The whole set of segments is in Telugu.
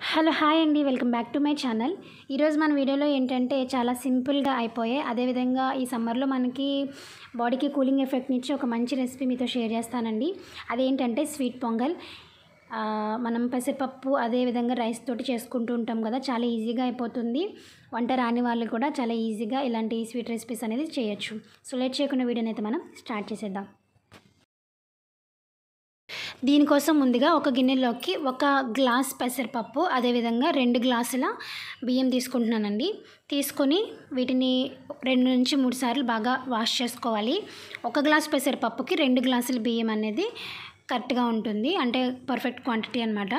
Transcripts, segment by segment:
హలో హాయ్ అండి welcome back to my channel ఈరోజు మన వీడియోలో ఏంటంటే చాలా సింపుల్గా అయిపోయాయి అదేవిధంగా ఈ సమ్మర్లో మనకి బాడీకి కూలింగ్ ఎఫెక్ట్ని ఇచ్చి ఒక మంచి రెసిపీ మీతో షేర్ చేస్తానండి అదేంటంటే స్వీట్ పొంగల్ ఆ, మనం పెసరపప్పు అదేవిధంగా రైస్ తోటి చేసుకుంటూ ఉంటాం కదా చాలా ఈజీగా అయిపోతుంది వంట రాని వాళ్ళు కూడా చాలా ఈజీగా ఇలాంటి స్వీట్ రెసిపీస్ అనేది చేయొచ్చు సో లేట్ చేయకుండా వీడియోని అయితే మనం స్టార్ట్ చేసేద్దాం దీనికోసం ముందుగా ఒక గిన్నెలోకి ఒక గ్లాస్ పెసరపప్పు అదేవిధంగా రెండు గ్లాసుల బియ్యం తీసుకుంటున్నానండి తీసుకొని వీటిని రెండు నుంచి మూడు సార్లు బాగా వాష్ చేసుకోవాలి ఒక గ్లాస్ పెసరపప్పుకి రెండు గ్లాసుల బియ్యం అనేది కరెక్ట్గా ఉంటుంది అంటే పర్ఫెక్ట్ క్వాంటిటీ అనమాట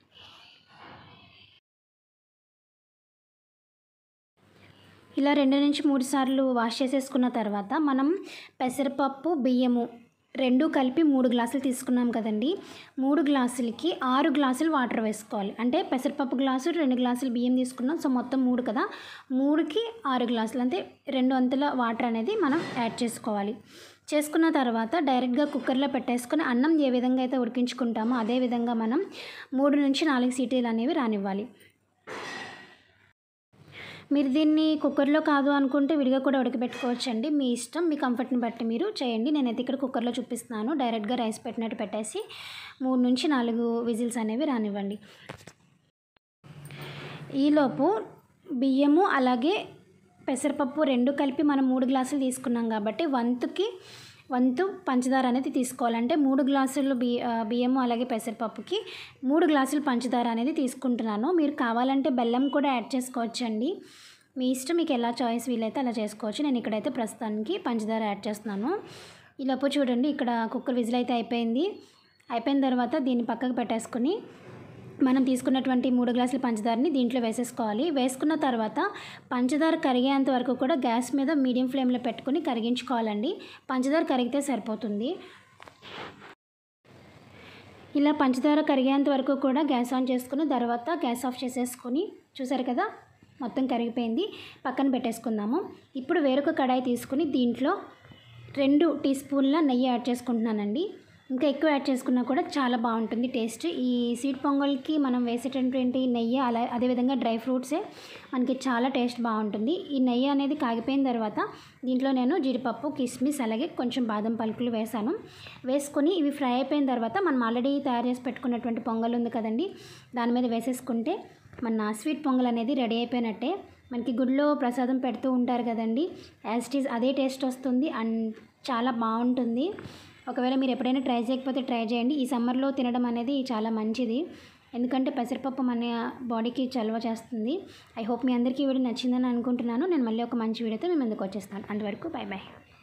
ఇలా రెండు నుంచి మూడు సార్లు వాష్ చేసేసుకున్న తర్వాత మనం పెసరపప్పు బియ్యము రెండు కలిపి మూడు గ్లాసులు తీసుకున్నాం కదండి మూడు గ్లాసులకి ఆరు గ్లాసులు వాటర్ వేసుకోవాలి అంటే పెసరపప్పు గ్లాసు రెండు గ్లాసులు బియ్యం తీసుకున్నాం సో మొత్తం మూడు కదా మూడుకి ఆరు గ్లాసులు అంటే రెండు వంతుల వాటర్ అనేది మనం యాడ్ చేసుకోవాలి చేసుకున్న తర్వాత డైరెక్ట్గా కుక్కర్లో పెట్టేసుకొని అన్నం ఏ విధంగా అయితే ఉడికించుకుంటామో అదే విధంగా మనం మూడు నుంచి నాలుగు సీటీలు అనేవి రానివ్వాలి మీరు దీన్ని కుక్కర్లో కాదు అనుకుంటే విడిగా కూడా ఉడకబెట్టుకోవచ్చు అండి మీ ఇష్టం మీ కంఫర్ట్ని బట్టి మీరు చేయండి నేనైతే ఇక్కడ కుక్కర్లో చూపిస్తున్నాను డైరెక్ట్గా రైస్ పెట్టినట్టు పెట్టేసి మూడు నుంచి నాలుగు విజిల్స్ అనేవి రానివ్వండి ఈలోపు బియ్యము అలాగే పెసరపప్పు రెండు కలిపి మనం మూడు గ్లాసులు తీసుకున్నాం కాబట్టి వంతుకి వంతు పంచదార అనేది తీసుకోవాలంటే మూడు గ్లాసులు బి ఆ, బియ్యము అలాగే పెసరపప్పుకి మూడు గ్లాసులు పంచదార అనేది తీసుకుంటున్నాను మీరు కావాలంటే బెల్లం కూడా యాడ్ చేసుకోవచ్చండి మీ ఇష్టం మీకు ఎలా చాయిస్ వీలైతే అలా చేసుకోవచ్చు నేను ఇక్కడైతే ప్రస్తుతానికి పంచదార యాడ్ చేస్తున్నాను ఈలోపు చూడండి ఇక్కడ కుక్కర్ విజిల్ అయితే అయిపోయింది అయిపోయిన తర్వాత దీన్ని పక్కకు పెట్టేసుకొని మనం తీసుకున్నటువంటి మూడు గ్లాసుల పంచదారని దీంట్లో వేసేసుకోవాలి వేసుకున్న తర్వాత పంచదార కరిగేంత వరకు కూడా గ్యాస్ మీద మీడియం ఫ్లేమ్లో పెట్టుకొని కరిగించుకోవాలండి పంచదార కరిగితే సరిపోతుంది ఇలా పంచదార కరిగేంత వరకు కూడా గ్యాస్ ఆన్ చేసుకుని తర్వాత గ్యాస్ ఆఫ్ చేసేసుకొని చూసారు కదా మొత్తం కరిగిపోయింది పక్కన పెట్టేసుకుందాము ఇప్పుడు వేరొక కడాయి తీసుకుని దీంట్లో రెండు టీ స్పూన్ల నెయ్యి యాడ్ చేసుకుంటున్నానండి ఇంకా ఎక్కువ యాడ్ చేసుకున్నా కూడా చాలా బాగుంటుంది టేస్ట్ ఈ స్వీట్ పొంగల్కి మనం వేసేటటువంటి నెయ్యి అలా అదేవిధంగా డ్రై ఫ్రూట్సే మనకి చాలా టేస్ట్ బాగుంటుంది ఈ నెయ్యి అనేది కాగిపోయిన తర్వాత దీంట్లో నేను జీడిపప్పు కిస్మిస్ అలాగే కొంచెం బాదం పలుకులు వేసాను వేసుకొని ఇవి ఫ్రై అయిపోయిన తర్వాత మనం ఆల్రెడీ తయారు చేసి పెట్టుకున్నటువంటి పొంగల్ ఉంది కదండి దాని మీద వేసేసుకుంటే మన స్వీట్ పొంగల్ అనేది రెడీ అయిపోయినట్టే మనకి గుడిలో ప్రసాదం పెడుతూ ఉంటారు కదండి యాజ్ ఇట్ ఈజ్ అదే టేస్ట్ వస్తుంది అండ్ చాలా బాగుంటుంది ఒకవేళ మీరు ఎప్పుడైనా ట్రై చేయకపోతే ట్రై చేయండి ఈ సమ్మర్లో తినడం అనేది చాలా మంచిది ఎందుకంటే పెసరపప్పు మన బాడీకి చలవ చేస్తుంది ఐ హోప్ మీ అందరికీ ఈ వీడియో నచ్చిందని అనుకుంటున్నాను నేను మళ్ళీ ఒక మంచి వీడియోతో మేము ముందుకు వచ్చేస్తాను అంతవరకు బాయ్ బాయ్